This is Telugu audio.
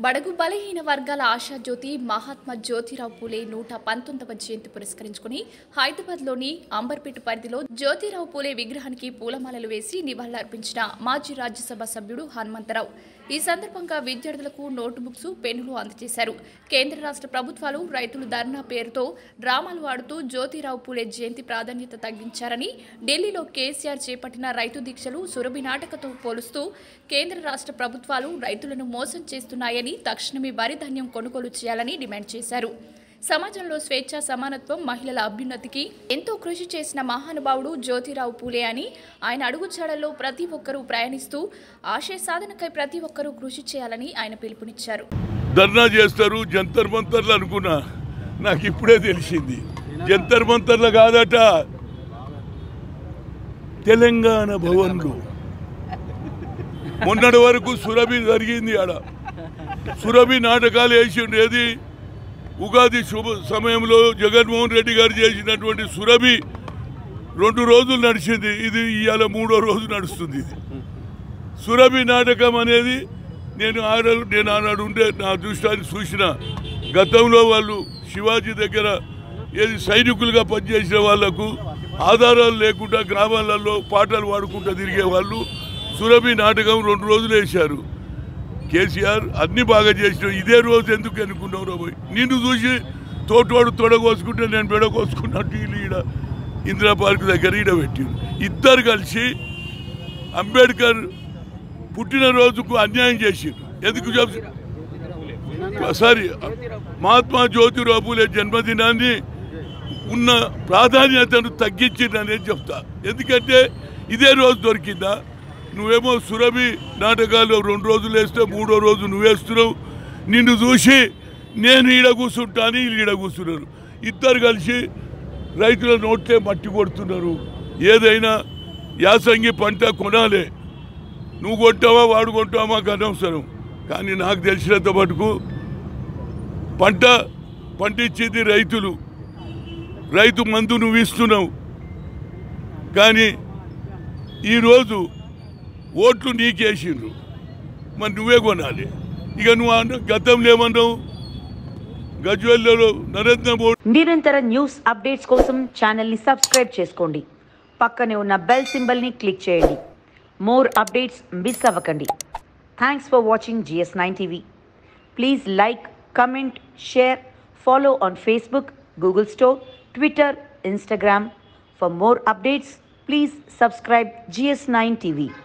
బడుగు బలహీన వర్గాల ఆశాజ్యోతి మహాత్మా జ్యోతిరావు పూలే నూట పంతొమ్మిదవ జయంతి పురస్కరించుకుని హైదరాబాద్లోని అంబర్పేట పరిధిలో జ్యోతిరావు పూలే విగ్రహానికి పూలమాలలు వేసి నివాళులర్పించిన మాజీ రాజ్యసభ సభ్యుడు హనుమంతరావు ఈ సందర్భంగా విద్యార్థులకు నోటు బుక్స్ పెన్నులు అందజేశారు కేంద్ర రాష్ట్ర ప్రభుత్వాలు రైతులు ధర్నా పేరుతో డ్రామాలు ఆడుతూ జ్యోతిరావు పూలే జయంతి ప్రాధాన్యత తగ్గించారని ఢిల్లీలో కేసీఆర్ చేపట్టిన రైతు దీక్షలు సురభి నాటకతో పోలుస్తూ కేంద్ర రాష్ట్ర ప్రభుత్వాలు రైతులను మోసం చేస్తున్నాయని తక్షణమే వరి ధాన్యం కొనుగోలు చేయాలని డిమాండ్ చేశారు సమాజంలో స్వేచ్ఛ సమానత్వం మహిళల అభ్యున్నతికి ఎంతో కృషి చేసిన మహానుభావుడు జ్యోతిరావు పూలే అని ఆయన అడుగుజాడల్లో ప్రతి ఒక్కరూ ప్రయాణిస్తూ ఆశయ సాధనకై ప్రతి ఒక్కరూ కృషి చేయాలని ఆయన పిలుపునిచ్చారు ధర్నా చేస్తారు జంతర్ మంతర్లు అనుకున్నా నాకు ఇప్పుడే తెలిసింది జంతర్ మంతర్లు కాదట తెలంగాణ భవన్లు మొన్నటి వరకు సురభి జరిగింది ఆడ సురభి నాటకాలు వేసిండు ఏది ఉగాది శుభ సమయంలో జగన్మోహన్ రెడ్డి గారు చేసినటువంటి సురభి రెండు రోజులు నడిచింది ఇది ఇవాళ మూడో రోజు నడుస్తుంది ఇది సురభి నాటకం అనేది నేను ఆడ నేను ఆనాడు ఉండే నా దృష్టాన్ని చూసిన గతంలో వాళ్ళు శివాజీ దగ్గర ఏది సైనికులుగా పనిచేసిన వాళ్లకు ఆధారాలు లేకుండా గ్రామాలలో పాటలు పాడుకుంటూ తిరిగే వాళ్ళు సురభి నాటకం రెండు రోజులు వేశారు కేసీఆర్ అన్ని బాగా చేసిన ఇదే రోజు ఎందుకు అనుకున్నావు రా పోయి నిన్ను చూసి తోటోడు తొడగోసుకుంటే నేను బెడగోసుకున్నట్టు వీళ్ళు ఈడ ఇందిరా పార్క్ దగ్గర ఈడ పెట్టిండు ఇద్దరు కలిసి అంబేద్కర్ పుట్టినరోజుకు అన్యాయం చేసిండు ఎందుకు చెప్పు సారీ మహాత్మా జ్యోతిరావు పూలే జన్మదినాన్ని ఉన్న ప్రాధాన్యతను తగ్గించిందనే చెప్తా ఎందుకంటే ఇదే రోజు దొరికిందా నువ్వేమో సురభి నాటకాలు రెండు రోజులు వేస్తే మూడో రోజు నువ్వేస్తున్నావు నిన్ను చూసి నేను ఈడ కూర్చుంటాను వీళ్ళు ఈడ కూర్చున్నారు ఇద్దరు కలిసి రైతుల నోట్లే మట్టి కొడుతున్నారు ఏదైనా యాసంగి పంట కొనాలి నువ్వు కొంటావా వాడు కొంటావా మాకు అనవసరం కానీ నాకు తెలిసినంత మటుకు పంట పండించేది రైతులు రైతు మందు నువ్వు ఇస్తున్నావు కానీ ఈరోజు ఓట్లు నీకేసిండ్రు మరి నువ్వే కొనాలి ఇక నువ్వు అన్న- గతంలో ఏమన్నావు గజ్వెల్లో నరేంద్ర మోడీ నిరంతర న్యూస్ అప్డేట్స్ కోసం ఛానల్ని సబ్స్క్రైబ్ చేసుకోండి పక్కనే ఉన్న బెల్ సింబల్ని క్లిక్ చేయండి మోర్ అప్డేట్స్ మిస్ అవ్వకండి thanks for watching GS nine TV please like comment share follow on Facebook Google store Twitter Instagram for more updates please subscribe GS nine TV